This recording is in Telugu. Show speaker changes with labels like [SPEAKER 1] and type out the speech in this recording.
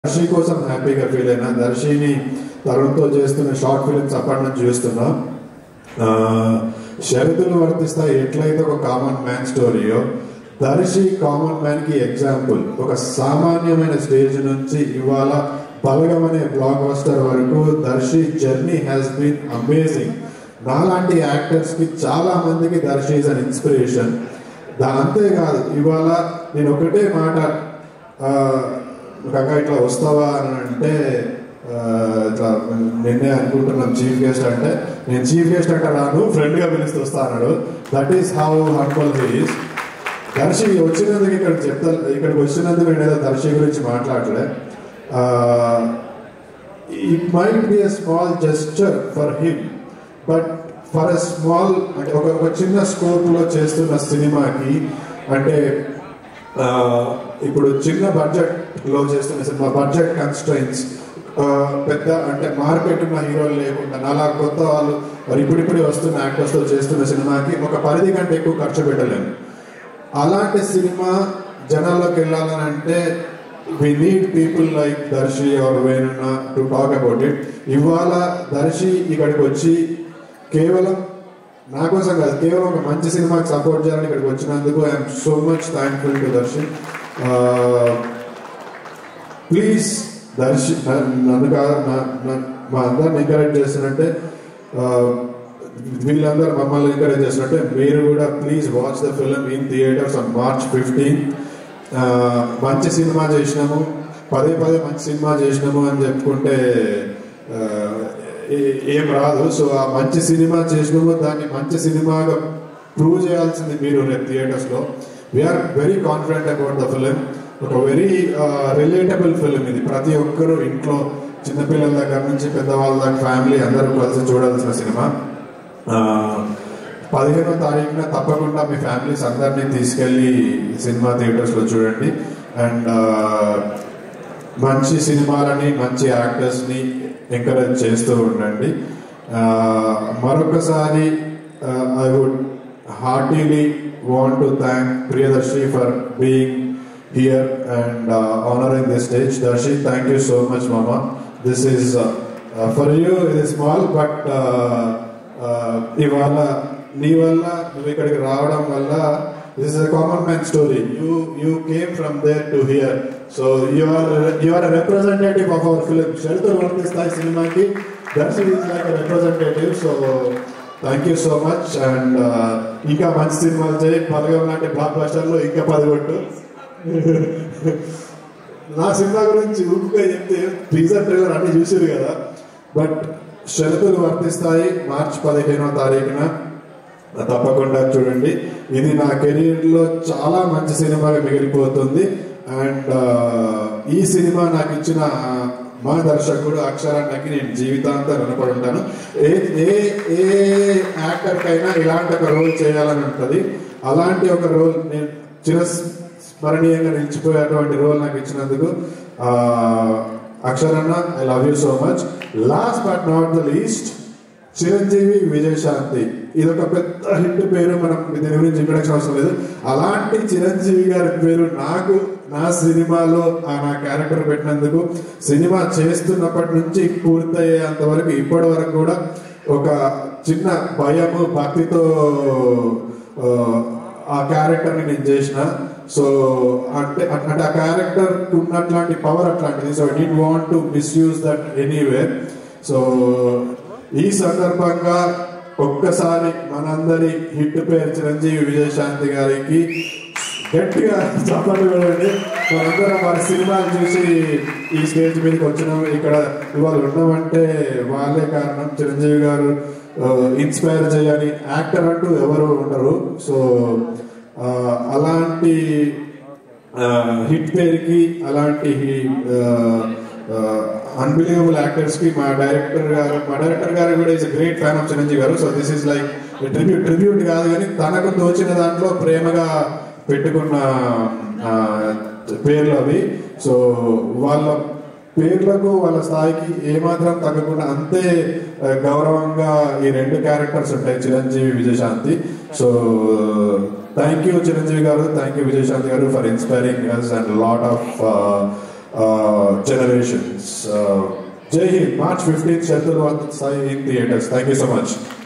[SPEAKER 1] దర్శి కోసం హ్యాపీగా ఫీల్ అయినా దర్శిని తరుణ్తో చేస్తున్న షార్ట్ ఫిలిమ్స్ అప్పటి నుంచి చూస్తున్నా ఆ, షరతులు వర్తిస్తాయి ఎట్లయితే ఒక కామన్ మ్యాన్ స్టోరీయో దర్శి కామన్ మ్యాన్ కి ఎగ్జాంపుల్ ఒక సామాన్యమైన స్టేజ్ నుంచి ఇవాళ బలగం అనే బ్లాక్ బస్టర్ వరకు Darshi journey has been amazing నాలాంటి యాక్టర్స్ కి చాలా మందికి దర్శి ఇస్ అన్ ఇన్స్పిరేషన్ దా అంతేకాదు ఇవాళ నేను ఒకటే మాట ఆ, కాకా ఇట్లా వస్తావా అని అంటే ఆ, ఇట్లా నిన్నే అనుకుంటున్నాం చీఫ్ గెస్ట్ అంటే నేను చీఫ్ గెస్ట్ అంటే రాను ఫ్రెండ్ గా పిలుస్తూ వస్తా అన్నాడు that is how humble is Darshi వచ్చినందుకు ఇక్కడ చెప్తా ఇక్కడికి వచ్చినందుకు నేను ఏదో దర్శి గురించి మాట్లాడలే it might be a small gesture for him but for a small అంటే ఒక ఒక చిన్న స్కోప్ లో చేస్తున్న సినిమాకి అంటే ఆ, ఇప్పుడు చిన్న బడ్జెట్ లో చేస్తున్న సినిమా బడ్జెట్ కన్స్ట్రైన్స్ పెద్ద అంటే మార్కెట్ ఉన్న హీరోలు లేకుండా నాలా కొత్త వాళ్ళు మరి ఇప్పుడిప్పుడే వస్తున్న యాక్టర్స్ తో చేస్తున్న సినిమాకి ఒక పరిధి కంటే ఎక్కువ ఖర్చు పెట్టలేము అలాంటి సినిమా జనాల్లోకి వెళ్ళాలని అంటే we need people like Darshi or వేణున్న టు టాక్ అబౌట్ ఇట్ ఇవాళ దర్శి ఇక్కడికి వచ్చి కేవలం నా కోసం కాదు కేవలం ఒక మంచి సినిమాకి సపోర్ట్ చేయాలని ఇక్కడికి వచ్చినందుకు I'm so much thankful to Darshi please Darshi న- నన్ను కాదు నా- నా- మా అందరిని ఎంకరేజ్ చేస్తున్నట్టే ఆ, వీళ్ళందరూ మమ్మల్ని ఎంకరేజ్ చేస్తున్నట్టే మీరు కూడా please watch the film in theatres on March fifteen మంచి సినిమా చేసినాము పదే పదే మంచి సినిమా చేసినాము అని చెప్పుకుంటే ఆ, ఏ- ఏం రాదు సో ఆ మంచి సినిమా చేసినాము దాన్ని మంచి సినిమాగా ప్రూవ్ చేయాల్సింది మీరు రేపు థియేటర్స్ లో we are very confident about the film ఒక వెరీ రిలేటబుల్ ఫిలిం ఇది ప్రతి ఒక్కరూ ఇంట్లో చిన్నపిల్లల దగ్గర నుంచి పెద్దవాళ్ళ దాకా ఫ్యామిలీ అందరూ కలిసి చూడాల్సిన సినిమా ఆ, పదిహేనో తారీఖున తప్పకుండా మీ ఫ్యామిలీస్ అందరినీ తీసుకెళ్లి సినిమా థియేటర్స్ లో చూడండి అండ్ మంచి సినిమాలని మంచి యాక్టర్స్ ని ఎంకరేజ్ చేస్తూ ఉండండి ఆ, మరొకసారి I would heartily want to thank Priyadarshi for being here and honouring this stage Darshi thank you so much మామా దిస్ ఈస్ ఫర్ యూ ఇది స్మాల్ బట్ ఇవాళ నీ వల్ల నువ్వు ఇక్కడికి రావడం వల్ల this is common man story you you came from there to here so you are you are representative of our film షెల్టర్ వర్తిస్తాయి సినిమాకి Darshan is like representative so thank you so much and ఇంకా మంచి సినిమాలు చేయి బలగం లాంటి బ్లాక్ బస్టర్లో ఇంకా పది కొట్టు నా సినిమా గురించి ఊపుగా చెప్తే టీజర్ ట్రైలర్ అన్ని చూసారు కదా బట్ షరతులు వర్తిస్తాయి మార్చ్ పదిహేనో తారీఖున తప్పకుండా చూడండి ఇది నా కెరీర్ లో చాలా మంచి సినిమాగా మిగిలిపోతుంది అండ్ ఈ సినిమా నాకు ఇచ్చిన మా దర్శకుడు అక్షరానికి నేను జీవితాంతం రుణపడి ఉంటాను ఏ ఏ ఏ యాక్టర్ కైనా ఇలాంటి ఒక రోల్ చేయాలని ఉంటుంది అలాంటి ఒక రోల్ నేను చిరస్మరణీయంగా నిలిచిపోయేటువంటి రోల్ నాకు ఇచ్చినందుకు ఆ, అక్షరన్న I love you so much last but not the least Chiranjeevi Vijayashanti ఇది ఒక పెద్ద హిట్ పేరు మనం దీని గురించి ఇంట్రడక్షన్ అవసరం లేదు అలాంటి చిరంజీవి గారి పేరు నాకు నా సినిమాలో ఆ నా క్యారెక్టర్ పెట్టినందుకు సినిమా చేస్తున్నప్పటి నుంచి పూర్తయ్యేంత వరకు ఇప్పటి వరకు కూడా ఒక చిన్న భయము భక్తితో ఆ, ఆ క్యారెక్టర్ ని నేను చేసిన సో అంటే అంటే ఆ క్యారెక్టర్ ఉన్నట్లాంటి పవర్ అట్లాంటిది so the want to misuse that anywhere so ఈ సందర్భంగా ఒక్కసారి మనందరి హిట్ పేరు చిరంజీవి విజయశాంతి గారికి గట్టిగా చప్పట్లు వెళ్ళండి మనందరం వారి సినిమాలు చూసి ఈ స్టేజ్ మీదకి వచ్చినాం ఇక్కడ ఇవాళ ఉన్నామంటే వాళ్ళే కారణం చిరంజీవి గారు ఇన్స్పైర్ చేయని యాక్టర్ అంటూ ఎవరు ఉండరు సో ఆ, అలాంటి హిట్ పేరుకి అలాంటి అన్బిలీవబుల్ యాక్టర్స్ కి మా డైరెక్టర్ గారు మా డైరెక్టర్ గారు కూడా is great fan of Chiranjeevi గారు so this is like tribute tribute కాదు కానీ తనకు తోచిన దాంట్లో ప్రేమగా పెట్టుకున్న ఆ, పేర్లు అవి సో వాళ్ళ పేర్లకు వాళ్ళ స్థాయికి ఏమాత్రం తగ్గకుండా అంతే ఆ, గౌరవంగా ఈ రెండు క్యారెక్టర్స్ ఉంటాయి Chiranjeevi Vijayashanti so thank you Chiranjeevi గారు థ్యాంక్ యూ విజయశాంతి గారు for inspiring us and lot of generations Jai Hind March fifteenth Sharathulu Varthisthayi in theatres thank you so much